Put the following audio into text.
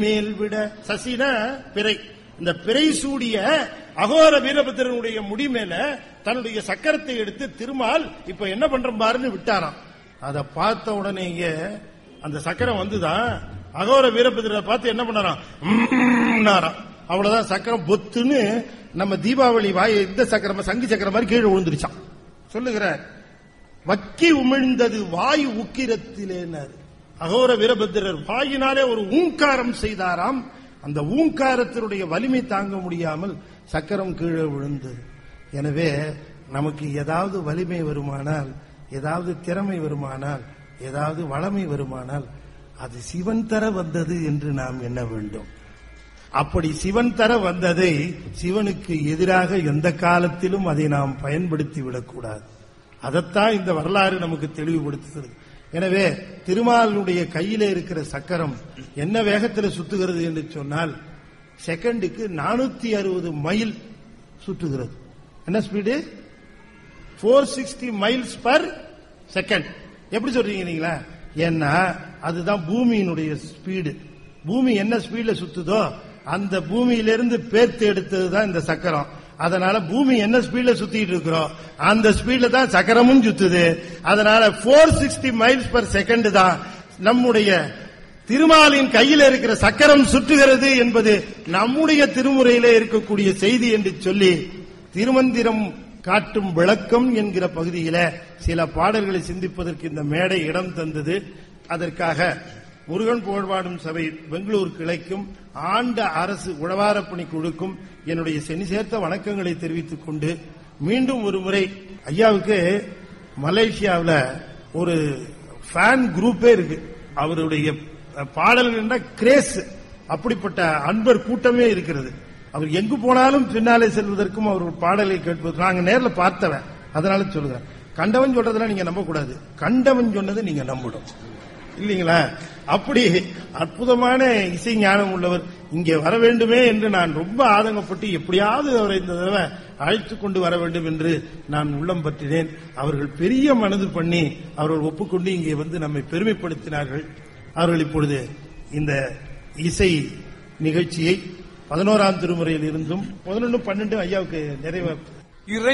மேல் விட சசின பிறை இந்த பிறை சூடிய அகோர வீரபத்திரனுடைய முடி மேல தன்னுடைய சக்கரத்தை எடுத்து திருமால் இப்ப என்ன பண்ற பாருன்னு விட்டாராம் அத பார்த்த உடனேயே அந்த சக்கரம் வந்துதான் அகோர வீரபத்திரரை பார்த்து என்ன பண்ணாராம் ம்ம்னாராம். அவ்வளவுதான் சக்கரம் பொத்துன்னு நம்ம தீபாவளி வாய் இந்த சக்கரம் சங்கு சக்கரம் மாதிரி கீழே விழுந்துருச்சான் சொல்லுகிறார் வக்கி உமிழ்ந்தது வாயு உக்கிரத்திலேனார் அகோர வீரபத்திரர் வாயினாலே ஒரு ஊங்காரம் செய்தாராம் அந்த ஊங்காரத்தினுடைய வலிமை தாங்க முடியாமல் சக்கரம் கீழே விழுந்தது எனவே நமக்கு ஏதாவது வலிமை வருமானால் ஏதாவது திறமை வருமானால் ஏதாவது வளமை வருமானால் அது சிவன் தர வந்தது என்று நாம் எண்ண வேண்டும் அப்படி சிவன் தர வந்ததை சிவனுக்கு எதிராக எந்த காலத்திலும் அதை நாம் பயன்படுத்தி விடக்கூடாது அதைத்தான் இந்த வரலாறு நமக்கு தெளிவுபடுத்துகிறது எனவே திருமாலுடைய கையில இருக்கிற சக்கரம் என்ன வேகத்தில் சுத்துகிறது என்று சொன்னால் செகண்டுக்கு நானூத்தி அறுபது மைல் சுற்றுகிறது என்ன speed four sixty miles per second எப்படி சொல்றீங்க நீங்களா ஏன்னா அதுதான் பூமியினுடைய ஸ்பீடு பூமி என்ன ஸ்பீட்ல சுத்துதோ அந்த பூமியிலிருந்து பேர்த்து எடுத்தது தான் இந்த சக்கரம் அதனால பூமி என்ன ஸ்பீட்ல சுத்திட்டு இருக்கிறோம் அந்த ஸ்பீட்ல தான் சக்கரமும் சுத்துது அதனால four sixty miles per second தான் நம்முடைய திருமாலின் கையில் இருக்கிற சக்கரம் சுற்றுகிறது என்பது நம்முடைய திருமுறையிலே இருக்கக்கூடிய செய்தி என்று சொல்லி திருமந்திரம் காட்டும் விளக்கம் என்கிற பகுதியில சில பாடல்களை சிந்திப்பதற்கு இந்த மேடை இடம் தந்தது அதற்காக முருகன் புகழ்வாடும் சபை பெங்களூர் கிளைக்கும் ஆண்ட அரசு உழவாரப்பணி குழுக்கும் என்னுடைய செனி சேர்த்த வணக்கங்களை தெரிவித்துக் கொண்டு மீண்டும் ஒரு முறை ஐயாவுக்கு மலேசியாவில் ஒரு ஃபேன் குரூப்பே இருக்கு அவருடைய பாடல்கள் கிரேஸ் அப்படிப்பட்ட அன்பர் கூட்டமே இருக்கிறது அவர் எங்கு போனாலும் பின்னாலே செல்வதற்கும் அவர் பாடலை கேட்பது நாங்க நேர்ல பார்த்தவன் அதனால சொல்லுகிறேன் கண்டவன் சொல்றதெல்லாம் நீங்க நம்ப கூடாது கண்டவன் சொன்னதை நீங்க நம்பணும் இல்லீங்களா அப்படி அற்புதமான இசை ஞானம் உள்ளவர் இங்கே வர வேண்டுமே என்று நான் ரொம்ப ஆதங்கப்பட்டு எப்படியாவது அவரை இந்த தடவை அழைத்து கொண்டு வர வேண்டும் என்று நான் உள்ளம் பற்றினேன் அவர்கள் பெரிய மனது பண்ணி அவர்கள் ஒப்புக்கொண்டு இங்கே வந்து நம்மை பெருமைப்படுத்தினார்கள் அவர்கள் இப்பொழுது இந்த இசை நிகழ்ச்சியை பதினோராம் திருமுறையில் இருந்தும் பதினொன்று பன்னெண்டு ஐயாவுக்கு நிறைவு இறை